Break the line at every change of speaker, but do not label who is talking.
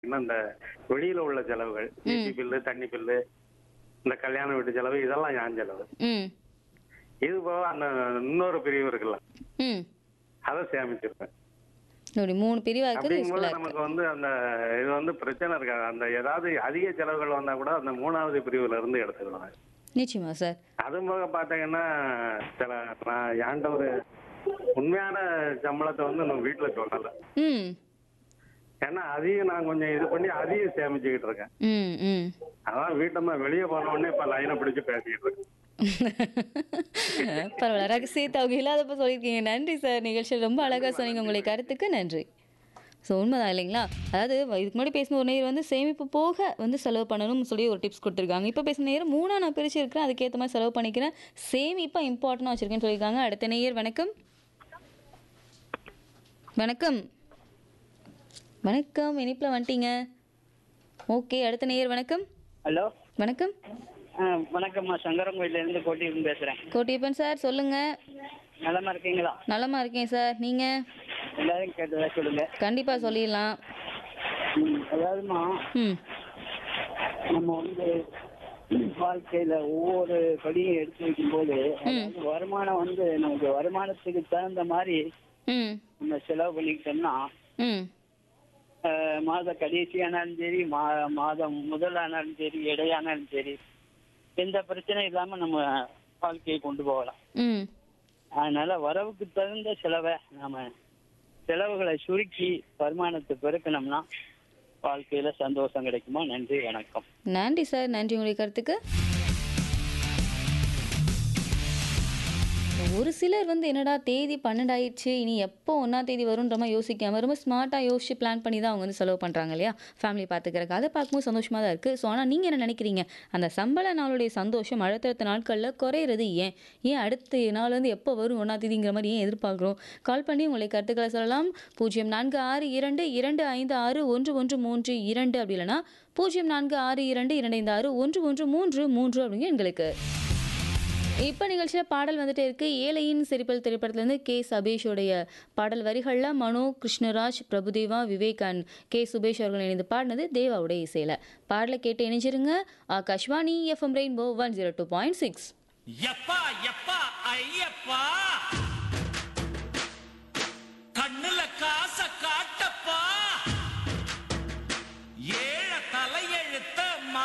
இன்னும் இந்த வெளியில உள்ள செலவுகள் ஈபி பில்லு தண்ணி பில்லு இந்த கல்யாண வீட்டு செலவு இதெல்லாம் என் செலவு
ம்
இது போக அந்த இன்னொரு பிரிவு இருக்குல்ல
ம்
அதை சேமிச்சிருப்பேன்
இப்படி மூணு பிரிவா இருக்குது
அப்படிங்கும்போது
யூஸ்ஃபுல்லா இருக்கு
நமக்கு வந்து அந்த இது வந்து பிரச்சனை இருக்காது அந்த ஏதாவது அதிக செலவுகள் வந்தா கூட அந்த மூணாவது பிரிவுல இருந்து எடுத்துக்கலாம்
நிச்சயமா சார்
அது போக பாத்தீங்கன்னா சில நான் ஏன்ட்ட ஒரு உண்மையான சம்பளத்தை வந்து நம்ம வீட்டுல சொல்லல
ம்
ஏன்னா அதையும் நான் கொஞ்சம் இது பண்ணி அதையும் சேமிச்சுக்கிட்டு இருக்கேன்
ம் ம்
அதான் வீட்டம்மா வெளியே போன உடனே இப்ப லைனை பிடிச்சு பேசிக்கிட்டு இருக்கேன்
பரவாயில்ல ரகசியத்தை அவங்க இல்லாதப்ப சொல்லியிருக்கீங்க நன்றி சார் நிகழ்ச்சியில் ரொம்ப அழகாக சொன்னீங்க உங்களுடைய கருத்துக்கு நன்றி ஸோ உண்மைதான் இல்லைங்களா அதாவது இதுக்கு முன்னாடி பேசின ஒரு நேரம் வந்து சேமிப்பு போக வந்து செலவு பண்ணணும்னு சொல்லி ஒரு டிப்ஸ் கொடுத்துருக்காங்க இப்போ பேசின நேரம் மூணா நான் பிரிச்சு இருக்கிறேன் அதுக்கேற்ற மாதிரி செலவு பண்ணிக்கிறேன் சேமிப்பா இம்பார்ட்டண்டாக வச்சிருக்கேன்னு சொல்லியிருக்காங்க அடுத்த நேயர் வணக்கம் வணக்கம் வணக்கம் இனிப்பில் வந்துட்டீங்க ஓகே அடுத்த நேயர் வணக்கம்
ஹலோ
வணக்கம்
ஆ வணக்கம்மா சங்கரங்கோயில இருந்து கோட்டியிருந்து பேசுறேன்
கோட்டியப்பன் சார் சொல்லுங்க
நலமா இருக்கீங்களா
நலமா இருக்கேன் சார் நீங்க
எல்லாரும் கேட்டதா சொல்லுங்க
கண்டிப்பா சொல்லிடலாம்
ம், அதாவதுமா
ம்
நம்ம வந்து வாழ்க்கையில ஒவ்வொரு படியும் எடுத்து வைக்கும்போது அதாவது வருமானம் வந்து நமக்கு வருமானத்துக்கு தகுந்த மாதிரி
ம்
நம்ம செலவு பண்ணிக்கிட்டோம்னா
ம்
ஆஹ், மாத கடைசியானாலும் சரி மா மாதம் முதலானாலும் சரி இடையானாலும் சரி எந்த பிரச்சனையும் இல்லாம நம்ம வாழ்க்கையை கொண்டு போகலாம்
ம்
அதனால வரவுக்கு தகுந்த செலவை நாம செலவுகளை சுருக்கி வருமானத்தை பெருக்கணும்னா வாழ்க்கையில சந்தோஷம் கிடைக்குமா நன்றி வணக்கம்
நன்றி சார் நன்றி உங்களுடைய கருத்துக்கு ஒரு சிலர் வந்து என்னடா தேதி பன்னெண்டாயிடுச்சு இனி எப்போ ஒன்றாம் தேதி வரும்ன்ற மாதிரி யோசிக்காம ரொம்ப ஸ்மார்ட்டாக யோசிச்சு பிளான் பண்ணி தான் அவங்க வந்து செலவு பண்ணுறாங்க இல்லையா ஃபேமிலி பார்த்துக்கிறக்கு அதை பார்க்கும்போது சந்தோஷமாக தான் இருக்குது ஸோ ஆனால் நீங்கள் என்ன நினைக்கிறீங்க அந்த சம்பள நாளுடைய சந்தோஷம் அடுத்தடுத்த நாட்களில் குறையிறது ஏன் ஏன் அடுத்த நாள் வந்து எப்போ வரும் ஒன்றாம் தேதிங்கிற மாதிரி ஏன் எதிர்பார்க்குறோம் கால் பண்ணி உங்களுடைய கருத்துக்களை சொல்லலாம் பூஜ்ஜியம் நான்கு ஆறு இரண்டு இரண்டு ஐந்து ஆறு ஒன்று ஒன்று மூன்று இரண்டு அப்படி இல்லைன்னா பூஜ்ஜியம் நான்கு ஆறு இரண்டு இரண்டு ஐந்து ஆறு ஒன்று ஒன்று மூன்று மூன்று அப்படிங்க எங்களுக்கு இப்போ நிகழ்ச்சியில் பாடல் வந்துட்டே இருக்கு ஏழையின் சிரிப்பல் திரைப்படத்துலேருந்து கே சபேஷோடைய பாடல் வரிகளில் மனோ கிருஷ்ணராஜ் பிரபுதேவா விவேக் அண்ட் கே சுபேஷ் அவர்கள் இணைந்து பாடினது தேவாவுடைய இசையில் பாடலை கேட்டு இணைஞ்சிருங்க Akashvani FM rainbow one zero two point six
ಯಪ್ಪ ಯಪ್ಪ ಅಯ್ಯಪ್ಪ